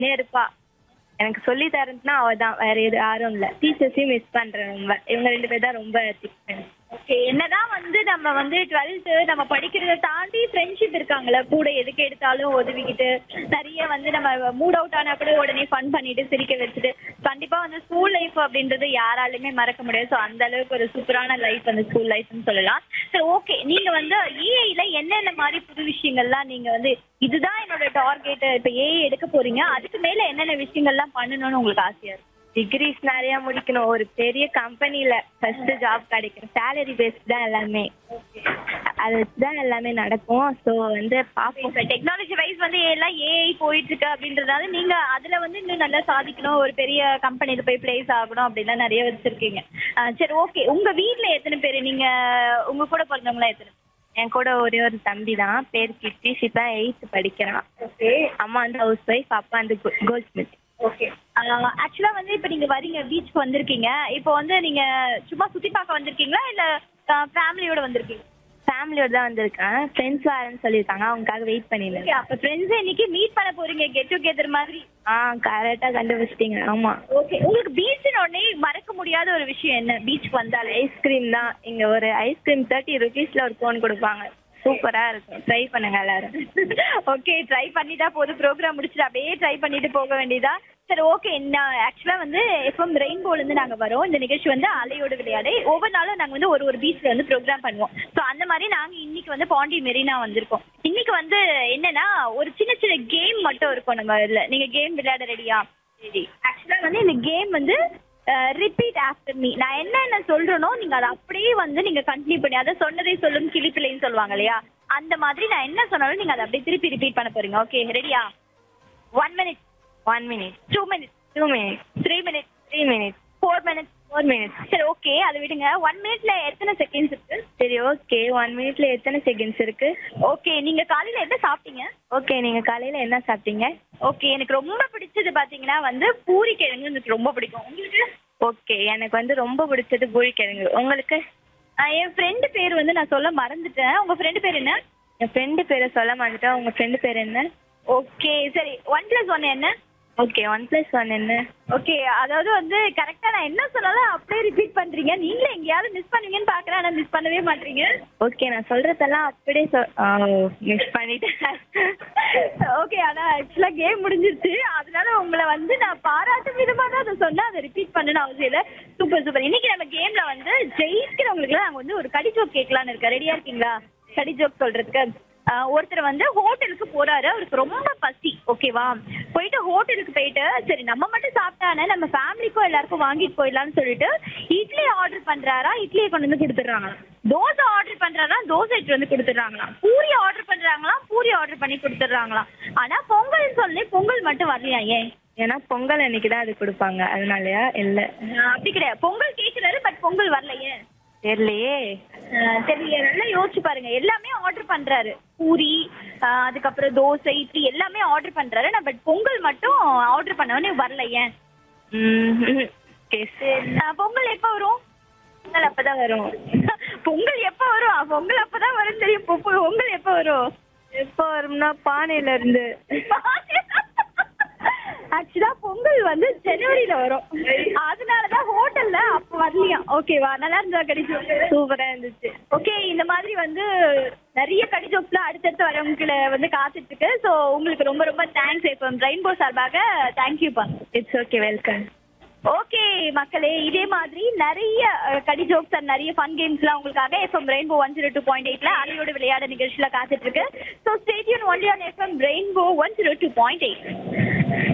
இருப்பா எனக்கு சொல்லி தரதுன்னா அவ தான் வேற எது யாரும் இல்ல டீச்சர்ஸையும் மிஸ் பண்றேன் ரொம்ப இவங்க ரெண்டு பேர் தான் ரொம்ப திக் ஃப்ரெண்ட்ஸ் ஓகே என்னதான் வந்து நம்ம வந்து டுவெல்த்து நம்ம படிக்கிறத தாண்டி ஃப்ரெண்ட்ஷிப் இருக்காங்கல்ல கூட எதுக்கு எடுத்தாலும் உதவிக்கிட்டு நிறைய வந்து நம்ம மூட் அவுட் ஆனா கூட உடனே ஃபன் பண்ணிட்டு சிரிக்க வச்சுட்டு கண்டிப்பா வந்து ஸ்கூல் லைஃப் அப்படின்றது யாராலுமே மறக்க முடியாது ஸோ அந்த அளவுக்கு ஒரு சூப்பரான லைஃப் அந்த ஸ்கூல் லைஃப்னு சொல்லலாம் சரி ஓகே நீங்க வந்து ஏஐல என்னென்ன மாதிரி புது விஷயங்கள்லாம் நீங்க வந்து இதுதான் என்னோட டார்கெட் இப்போ ஏஐ எடுக்க போறீங்க அதுக்கு மேல என்னென்ன விஷயங்கள்லாம் பண்ணணும்னு உங்களுக்கு ஆசையா இருக்கு டிகிரிஸ் நிறைய முடிக்கணும் ஒரு பெரிய கம்பெனில ஃபர்ஸ்ட் ஜாப் கிடைக்கணும் சேலரி பேஸ்ட் தான் எல்லாமே அதை வச்சு தான் எல்லாமே நடக்கும் ஸோ வந்து பார்ப்போம் இப்போ டெக்னாலஜி வைஸ் வந்து எல்லாம் ஏஐ போயிட்டு இருக்கு அப்படின்றதால நீங்க அதுல வந்து இன்னும் நல்லா சாதிக்கணும் ஒரு பெரிய கம்பெனில போய் பிளேஸ் ஆகணும் அப்படிலாம் நிறைய வச்சிருக்கீங்க ஆ, சரி ஓகே உங்க வீட்ல எத்தனை பேர் நீங்க உங்க கூட பிறந்தவங்களா எத்தனை என் கூட ஒரே ஒரு தம்பி தான் பேர் கிட்டிஷ் இப்போ எயித்து படிக்கிறான் ஓகே அம்மா வந்து ஹவுஸ் ஒய்ஃப் அப்பா வந்து கோல்ட் ஸ்மித் ஓகே ஆக்சுவலா வந்து இப்போ நீங்க வரீங்க பீச்சுக்கு வந்திருக்கீங்க இப்போ வந்து நீங்க சும்மா சுத்தி பார்க்க வந்திருக்கீங்களா இல்ல ஃபேமிலியோட வந்திருக்கீங்க ஃபேமிலியோட தான் வந்திருக்கேன் ஃப்ரெண்ட்ஸ் வரேன்னு சொல்லியிருக்காங்க அவங்களுக்காக வெயிட் ஓகே பண்ணியிருந்தேன் அப்ப ஃப்ரெண்ட்ஸ் இன்னைக்கு மீட் பண்ண போறீங்க கெட் டுகெதர் மாதிரி ஆ கரெக்டாக கண்டுபிடிச்சிட்டீங்க ஆமாம் ஓகே உங்களுக்கு பீச்னு உடனே மறக்க முடியாத ஒரு விஷயம் என்ன பீச்சுக்கு வந்தாலே ஐஸ்கிரீம் தான் இங்கே ஒரு ஐஸ்கிரீம் தேர்ட்டி ருபீஸில் ஒரு கோன் கொடுப்பாங்க சூப்பராக இருக்கும் ட்ரை பண்ணுங்க எல்லாரும் ஓகே ட்ரை பண்ணிட்டா போதும் ப்ரோக்ராம் முடிச்சுட்டு அப்படியே ட்ரை பண்ணிட்டு போக வேண்டியதா சரி ஓகே நான் ஆக்சுவலாக வந்து எஃப்எம் ரெயின்போலேருந்து நாங்கள் வரோம் இந்த நிகழ்ச்சி வந்து அலையோட விளையாடு ஒவ்வொரு நாளும் நாங்கள் வந்து ஒரு ஒரு பீச்சில் வந்து ப்ரோக்ராம் பண்ணுவோம் ஸோ அந்த மாதிரி நாங்கள் இன்னைக்கு வந்து பாண்டி மெரினா வந்திருக்கோம் இன்னைக்கு வந்து என்னன்னா ஒரு சின்ன சின்ன கேம் மட்டும் இருக்கும் நம்ம இதில் நீங்கள் கேம் விளையாட ரெடியா சரி ஆக்சுவலாக வந்து இந்த கேம் வந்து ரிப்பீட் ஆஃப்டர் மீ நான் என்னென்ன சொல்றேனோ நீங்க அதை அப்படியே வந்து நீங்க கண்டினியூ பண்ணி அதை சொன்னதை சொல்லும் கிளிப்பிள்ளைன்னு சொல்லுவாங்க இல்லையா அந்த மாதிரி நான் என்ன சொன்னாலும் நீங்க அதை அப்படியே திருப்பி ரிப்பீட் பண்ண போறீங்க ஓகே ரெடியா one minute one minute two minute two minutes three minute three minutes four minutes four minutes சரி ஓகே அதை விடுங்க ஒன் மினிட்ல எத்தனை செகண்ட்ஸ் இருக்கு சரி ஓகே ஒன் மினிட்ல எத்தனை செகண்ட்ஸ் இருக்கு ஓகே நீங்க காலையில என்ன சாப்பிட்டீங்க ஓகே நீங்கள் காலையில் என்ன சாப்பிட்டீங்க ஓகே எனக்கு ரொம்ப பிடிச்சது பாத்தீங்கன்னா வந்து பூரி கிழங்கு எனக்கு ரொம்ப பிடிக்கும் உங்களுக்கு ஓகே எனக்கு வந்து ரொம்ப பிடிச்சது பூரிக்கிழங்கு உங்களுக்கு ஆஹ் என் ஃப்ரெண்டு பேர் வந்து நான் சொல்ல மறந்துட்டேன் உங்க ஃப்ரெண்டு பேர் என்ன என் ஃப்ரெண்டு பேரை சொல்ல மாட்டேன் உங்கள் ஃப்ரெண்டு பேர் என்ன ஓகே சரி ஒன் பிளஸ் ஒன் என்ன ஓகே ஒன் ப்ளஸ் ஒன் என்ன ஓகே அதாவது வந்து கரெக்டா நான் என்ன சொன்னாலும் அப்படியே ரிப்பீட் பண்றீங்க நீங்களே எங்கேயாவது மிஸ் பண்ணுவீங்கன்னு பாக்குறேன் ஆனா மிஸ் பண்ணவே மாட்டீங்க ஓகே நான் சொல்கிறதெல்லாம் அப்படியே சொல் மிஸ் பண்ணிட்டேன் ஓகே ஆனா ஆக்சுவலா கேம் முடிஞ்சிருச்சு அதனால உங்களை வந்து நான் பாராட்டும் விதமா தான் அதை சொன்னா அதை ரிப்பீட் பண்ணணும் அவசியம் இல்லை சூப்பர் சூப்பர் இன்னைக்கு நம்ம கேம்ல வந்து ஜெயிக்கிறவங்களுக்கு நாங்க வந்து ஒரு கடி ஜோக் கேட்கலான்னு இருக்கேன் ரெடியா இருக்கீங்களா கடி ஜோக் சொல்றதுக்கு ஆஹ் ஒருத்தர் வந்து ஹோட்டலுக்கு போறாரு அவருக்கு ரொம்ப பசி ஓகேவா போயிட்டு ஹோட்டலுக்கு போயிட்டு சரி நம்ம மட்டும் சாப்பிட்டானே நம்ம ஃபேமிலிக்கும் எல்லாருக்கும் வாங்கிட்டு போயிடலாம்னு சொல்லிட்டு இட்லி ஆர்டர் பண்றாரா இட்லியை கொண்டு வந்து கொடுத்துட்றாங்க தோசை ஆர்டர் பண்றாரா தோசை எடுத்து வந்து கொடுத்துட்றாங்களாம் பூரி ஆர்டர் பண்றாங்களாம் பூரி ஆர்டர் பண்ணி கொடுத்துட்றாங்களாம் ஆனா பொங்கல் சொல்லி பொங்கல் மட்டும் வரலையா ஏன் ஏன்னா பொங்கல் அன்னைக்கு தான் அது கொடுப்பாங்க அதனாலயா இல்லை ஆஹ் அப்படி கிடையாது பொங்கல் கேட்கிறாரு பட் பொங்கல் வரலையே தெரியலையே ஆஹ் சரி நல்லா யோசிச்சு பாருங்க எல்லாமே ஆர்டர் பண்றாரு பூரி ஆஹ் அதுக்கப்புறம் தோசை இட்லி எல்லாமே ஆர்டர் பண்றாரு நான் பட் பொங்கல் மட்டும் ஆர்டர் பண்ணவனே வரல ஏன் ம் ஓகே ஆஹ் பொங்கல் எப்போ வரும் பொங்கல் அப்போ தான் வரும் பொங்கல் எப்போ வரும் ஆஹ் பொங்கல் அப்பதான் வரும் தெரியும் பொ- பொ- பொங்கல் எப்போ வரும் எப்போ வரும்னா பானையில இருந்து ஆக்சுவலா பொங்கல் வந்து ஜனவரியில வரும் அதனாலதான் ஹோட்டல்ல அப்ப வரலையாம் ஓகேவா நல்லா இருந்தா கிடைச்சு சூப்பரா இருந்துச்சு ஓகே இந்த மாதிரி வந்து நிறைய கடிஜோக்ஸ்லாம் அடுத்தடுத்து வரவங்களை வந்து காத்துட்டு இருக்கு ஸோ உங்களுக்கு ரொம்ப ரொம்ப தேங்க்ஸ் இப்போ ரெயின்போ சார்பாக தேங்க்யூப்பா இட்ஸ் ஓகே வெல்கம் ஓகே மக்களே இதே மாதிரி நிறைய கடி ஜோக்ஸ் அண்ட் நிறைய ஃபன் கேம்ஸ்லாம் உங்களுக்காக FM rainbow one zero two point எயிட்ல அலையோட விளையாட நிகழ்ச்சியில காத்துட்டு இருக்கு so stay tuned only on FM rainbow one zero two point eight